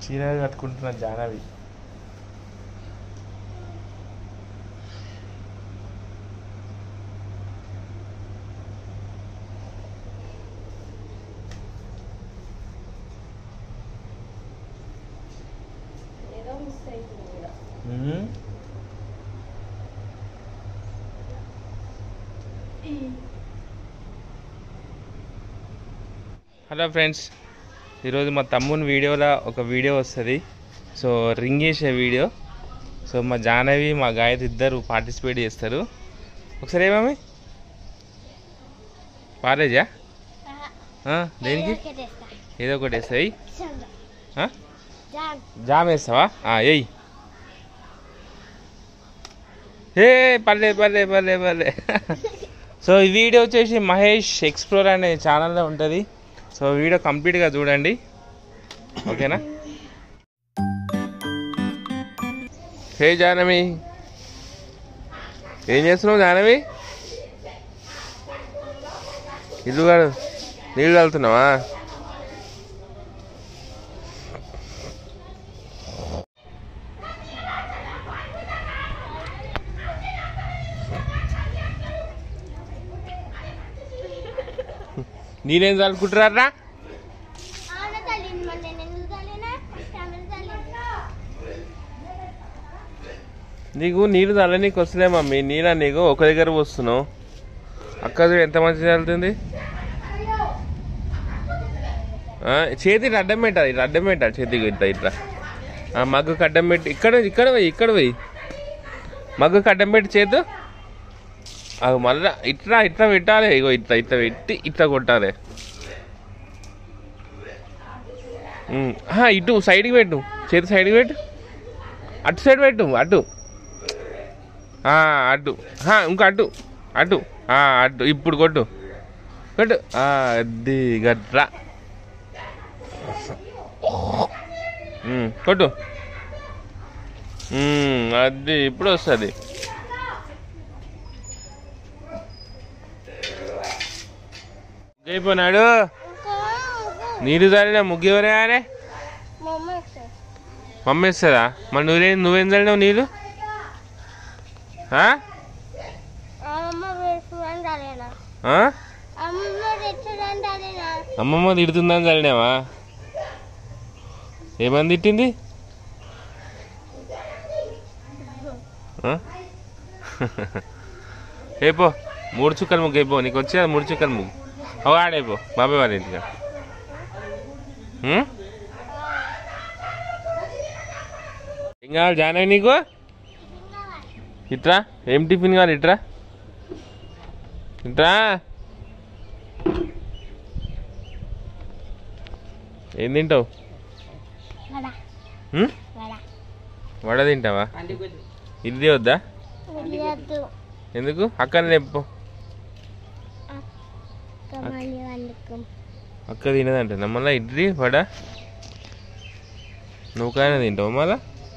చీర కట్టుకుంటున్న జానవి ఏదో మిస్ అవుతుంది కూడా ఉమ్. హలో ఫ్రెండ్స్ ఈరోజు మా తమ్ముని వీడియోలో ఒక వీడియో వస్తుంది సో రింగ్ చేసే వీడియో సో మా జాహ్నవి మా గాయత్రి ఇద్దరు పార్టిసిపేట్ చేస్తారు ఒకసారి ఏమేమి పారేజా ఆ, దేనికి ఏదో ఒకటి వేస్తాయి ఆ? జామ్ వేస్తావా ఆ, ఎయ్ ఏ పర్లే పర్లే పర్లే పర్లే సో ఈ వీడియో వచ్చేసి మహేష్ ఎక్స్ప్లోర్ అనే ఛానల్లో ఉంటుంది సో వీడియో కంప్లీట్గా చూడండి ఓకేనా హే జానవి ఏం చేస్తున్నావు జానవి ఇల్లు కాదు నీళ్ళు కలుతున్నావా నేనేం చదువుకుంటున్నారా నీకు నీళ్ళు చల్లనీకి వస్తలే మమ్మీ నీళ్ళ నీకు ఒక దగ్గర వస్తున్నావు అక్క చూడు ఎంత మంచిగా చల్లుతుంది ఆ, చేతికి అడ్డం పెట్టాలి ఇట్లా అడ్డం పెట్టాలి చేతికి ఇట్లా ఇట్లా ఆ, మగ్గుకి అడ్డం పెట్టి ఇక్కడ ఇక్కడ పోయి ఇక్కడ పోయి మగ్గుకి అడ్డం పెట్టి చేతు అది మళ్ళా ఇట్లా ఇట్లా పెట్టాలి ఇగో ఇట్లా ఇట్లా పెట్టి ఇట్లా కొట్టాలి ఉమ్, ఆహా, ఇటు సైడ్కి పెట్టు చేతి సైడ్కి పెట్టు అటు సైడ్ పెట్టు అటు ఆ, అటు ఆహా, ఇంకో అటు అటు ఆ, అటు ఇప్పుడు కొట్టు కొట్టు ఆ, అది గట్రా ఉమ్, కొట్టు ఉమ్, అది ఇప్పుడు వస్తుంది అయిపోయినాడు నీరు చల్లిన ముగ్గు ఎవరే అరే మమ్మీ ఇస్తుందా మరి నువ్వేం నువ్వేం చల్లినావు నీళ్ళు ఆ? ఆ? అమ్మమ్మ తిడుతుందని చల్లినావా ఏమని తిట్టింది ఆ? ఏపో మూడు చుక్కల ముగ్గు అయిపో నీకు వచ్చే మూడు చుక్కల ముగ్గు అవు ఆడైపో బాబాయ్ వాళ్ళ ఇంటిగా ఉం? ఏం కావాలి జానవి నీకు ఇట్రా ఏం టిఫిన్ కావాలి ఇట్రా ఇట్రా ఏం తింటావు ఉం? వడ తింటావా ఇది వద్దా ఎందుకు అక్కనే చెప్పు అక్క తినదంట మళ్ళీ ఇడ్లీ వడ నువ్వు కానీ తింటావు మళ్ళా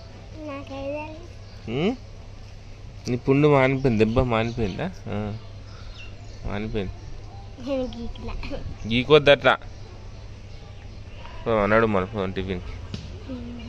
ఉం? నీ పుండు మానిపోయింది దెబ్బ మానిపోయిందా ఆ. మానిపోయింది గీకొద్దట్లా ఓ, అన్నాడు మన ఫోన్ టిఫిన్